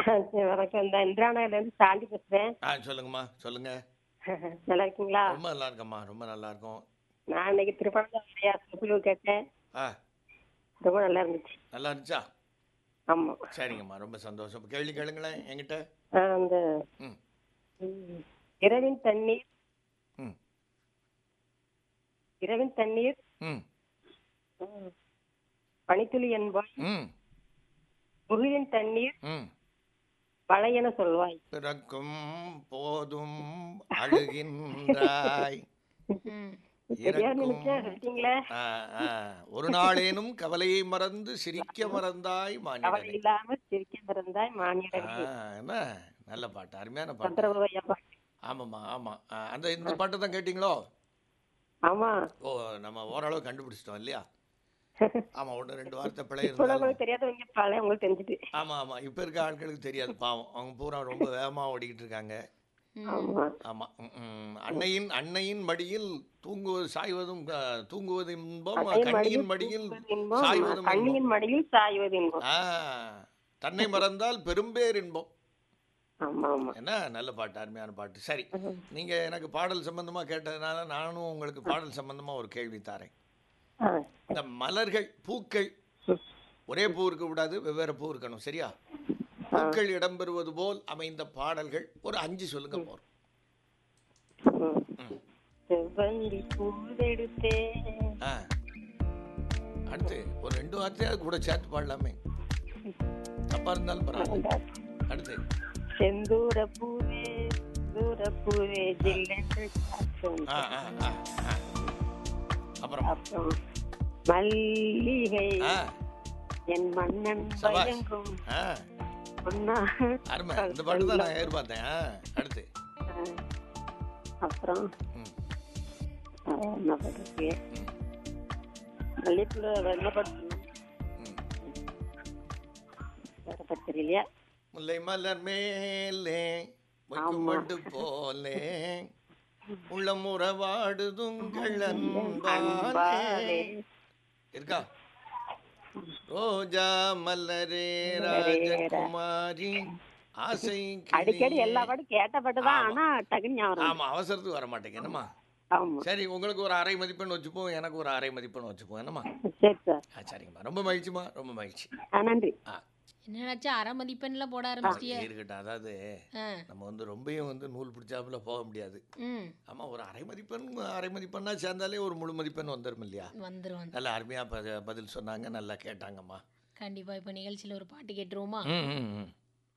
சரி, வணக்கம் இந்த இந்திராநகர்ல இருந்து சாந்தி பேசுறேன் ஆ சொல்லுங்கம்மா சொல்லுங்க நல்லா இருக்கீங்களா ரொம்ப நல்லா இருக்கம்மா ரொம்ப நல்லா இருக்கும் நான் இன்னைக்கு திருப்பணந்தாமரையா சொற்பொழிவு கேட்டேன் ஆ ரொம்ப நல்லா இருந்துச்சு நல்லா இருந்துச்சா ஆமா சரிங்கம்மா ரொம்ப சந்தோஷம் இப்ப கேள்வி கேளுங்களேன் என்கிட்ட ஆ, அந்த ம் ம், இரவின் தண்ணீர் ம் இரவின் தண்ணீர் ம் ம், பனித்துளி என்பாய் ம் முருகின் தண்ணீர் ம் வளையென சொல்வாய் பிறக்கும் போதும் அழுகின்றாய் ம் தெரியாது இறக்கும் நினைச்சேன் சொல்லிட்டீங்களே ஆ, ஆ. ஒரு நாளேனும் கவலையை மறந்து சிரிக்க மறந்தாய் கவலை மாநிலனே இல்லாம சிரிக்க பிறந்தாய் ஆ, மானியடனே என்ன நல்ல பாட்டு அருமையான பாட்டு சந்திரபாபு ஐயா பாட்டு ஆமாம்மா ஆமா ஆ, அந்த இந்த பாட்டு தான் கேட்டிங்களோ ஆமா ஓ நம்ம ஓரளவு கண்டுபிடிச்சிட்டோம் இல்லையா ஆமா ஒன்று ரெண்டு வார்த்தை பிழை இப்போ இருந்தாலும் உங்களுக்கு தெரியாதவங்க பழைய உங்களுக்கு தெரிஞ்சுட்டு ஆமா ஆமா இப்ப இருக்க ஆட்களுக்கு தெரியாது பாவம் அவங்க பூரா ரொம்ப வேகமா ஓடிக்கிட்டு இருக்காங்க ஆமா ஆமா ம், ம். அன்னையின் அன்னையின் மடியில் தூங்குவது சாய்வதும் ஆ, தூங்குவது இன்பம் அன்னையின் கண்ணியின் மடியில் மடியில் தூங்குவது இன்பம், சாய்வதும் இன்பம் கண்ணியின் மடியில் சாய்வது இன்பம் ஆ தன்னை மறந்தால் பெரும்பேர் இன்பம் ஆமா ஆமா என்ன நல்ல பாட்டு அருமையான பாட்டு சரி நீங்க எனக்கு பாடல் சம்பந்தமா கேட்டதுனால நானும் உங்களுக்கு பாடல் சம்பந்தமா ஒரு கேள்வி தாரேன் ஆ, இந்த மலர்கள் பூக்கள் ம். ஒரே பூ இருக்க கூடாது வெவ்வேறு பூ இருக்கணும் சரியா பூக்கள் இடம்பெறுவது போல் அமைந்த பாடல்கள் ஒரு அஞ்சு சொல்லுங்க போறோம் ம். ம். செவ்வந்தி பூவெடுத்தேன் ஆ அடுத்து ஒரு ரெண்டு வார்த்தையாவது கூட சேர்த்து பாடலாமே தப்பா இருந்தாலும் பரவாயில்ல அடுத்து செந்தூர பூவே தூர பூவே ஜில்லென்று காற்றும் ஆ ஆ ஆ ஆ. அப்புறம் அப்புறம் மல்லிகை ஆ என் மன்னன் சபாஷ். பயங்கும் ஆ பொன்னா அருமை இந்த பாட்டு தான் நான் எதிர்பார்த்தேன் ஆ அடுத்து அப்புறம் ம் ஆ, என்ன பண்றது மல்லிகைப்பூல என்ன படுத்து ம் வேற பட்டு தெரியலையா முல்லை மலர் மேலே வைக்கும் ஆமா. பட்டு போலே உள்ளம் உறவாடுதுங்கள் அன்பாலே அன்பாலே. இருக்கா ரோஜா மலரே மலரே, ராஜகுமாரி ஆசை அடிக்கடி கிளியே. எல்லா பாட்டும் கேட்ட பாட்டு தான் ஆமா. ஆனா டக்குன்னு ஞாபகம் வரும். ஆமா அவசரத்துக்கு வர மாட்டேங்க என்னம்மா ஆமா சரி உங்களுக்கு ஒரு அரை மதிப்பெண் வச்சுப்போம் எனக்கு ஒரு அரை மதிப்பெண் வச்சுப்போம் என்னம்மா சரி சார் ஆ சரிங்கம்மா ரொம்ப மகிழ்ச்சிம்மா ரொம்ப மகிழ்ச்சி ஆ, நன்றி ஆ என்னடாச்சு அரை மதிப்பெண்ல போட ஆரம்பிச்சிட்டியே இருக்கட்டும் அதாவது ஆ நம்ம வந்து ரொம்பவும் வந்து நூல் பிடிச்சாப்புல போக முடியாது ம் ஆமா ஒரு அரை மதிப்பெண் அரை மதிப்பெண்ணா சேர்ந்தாலே ஒரு முழு மதிப்பெண் வந்துடும் இல்லையா வந்துரும் வந்து நல்லா அருமையா ப- பதில் சொன்னாங்க நல்லா கேட்டாங்கம்மா கண்டிப்பா இப்ப நிகழ்ச்சியில ஒரு பாட்டு கேட்டுருவோமா ம் ம் ம்